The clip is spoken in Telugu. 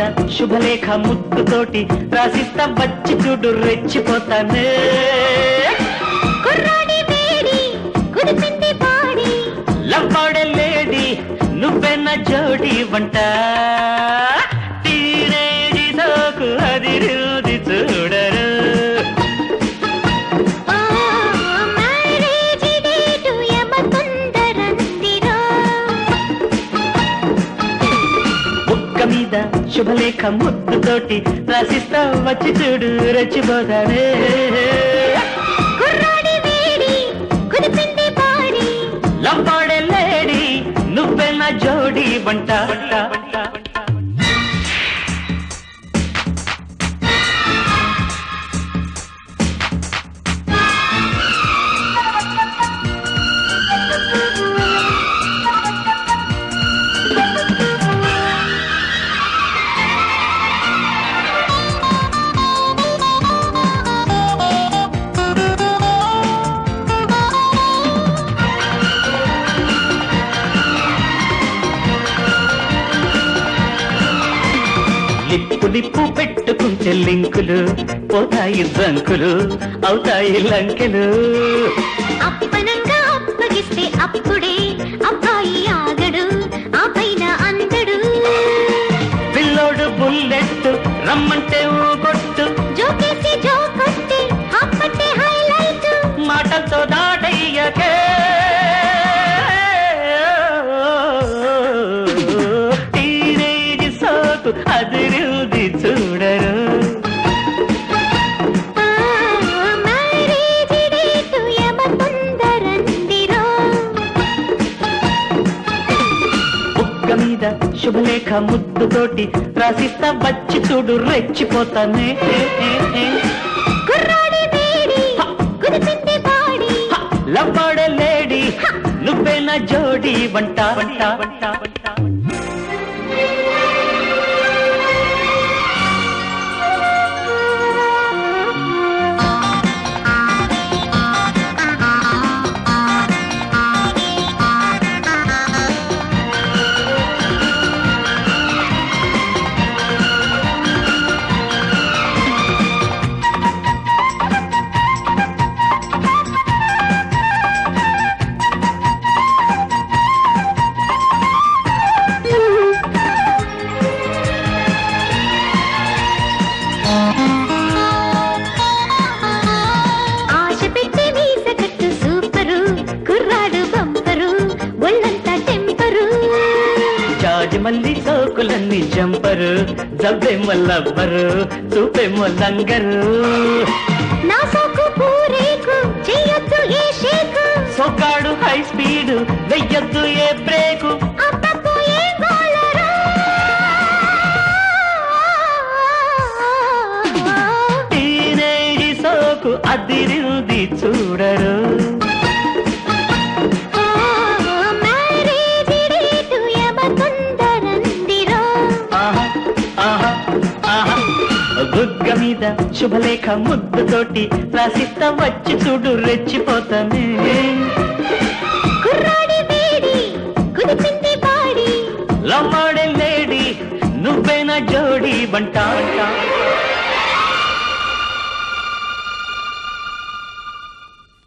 మీద శుభలేఖ ముద్దుతోటి రాసిస్తా వచ్చి చూడు రెచ్చిపోతానే కుర్రాడి వేడి కుదిపింది పాడి లవ్వాడే లేడీ నువ్వెన్న జోడి వంట టీనేజీ సోకు అది రూది చూడరు ఓ మ్యారేజ్ డేటు యమ తొందరందిరో బుక్క మీద శుభలేఖ ముద్దుతోటి రాసిస్తా వచ్చి చూడు రెచ్చిపోతానే కుర్రాడి వేడి కుదిపింది పాడి లవ్వాడే లేడీ నువ్వెన్న జోడి వంట వంట వంట లిప్పు లిప్పు పెట్టుకుంటే లింకులు పోతాయి రంకులు అవుతాయి లంకెలు అప్పనంగా అప్పగిస్తే అప్పుడే అబ్బాయి ఆగడు ఆ పైన అందడు పిల్లోడు బుల్లెట్ రమ్మంటే ఊగొట్టు జోకేసి జోకొట్టి హప్పట్టే హైలైట్ మాటలతో దాటయ్యకే టీనేజ్ సోకు అదిరుది చూడరు మ్యారేజ్ డేటు యమ తొందరందిరో బుక్క మీద శుభలేఖ ముద్దుతోటి రాసిస్తా వచ్చి చూడు రెచ్చిపోతానే కుర్రాడి వేడి కుదిపింది పాడి లవ్వాడే లేడీ నువ్వే నా జోడి వంట వంట వంట వంట ఆశ పెట్టి వీస కట్టు సూపరు కుర్రాడు బంపరు ఒళ్ళంతా టెంపరు జాజి మల్లి సోకులన్నీ జంపరు జబ్బేమో లవ్వరు చూపేమో లంగరు నా సోకు పూరేకు చెయ్యొద్దు ఏ షేకు సోకాడు హై స్పీడ్ వెయ్యొద్దు ఏ బ్రేకు అబ్బబ్బో ఏ గోలరా టీనేజ్ సోకు అదిరింది చూడరు ఓ మ్యారేజ్ డేటు యమ తొందరందిరో ఆహా ఆహా ఆహా బుగ్గ మీద శుభలేఖ ముద్దుతోటి రాసిస్తా వచ్చి చూడు రెచ్చిపోతానే కుర్రాడి వేడి కుదిపింది పాడి లమ్మాడే లేడీ నువ్వేనా జోడి వంట వంట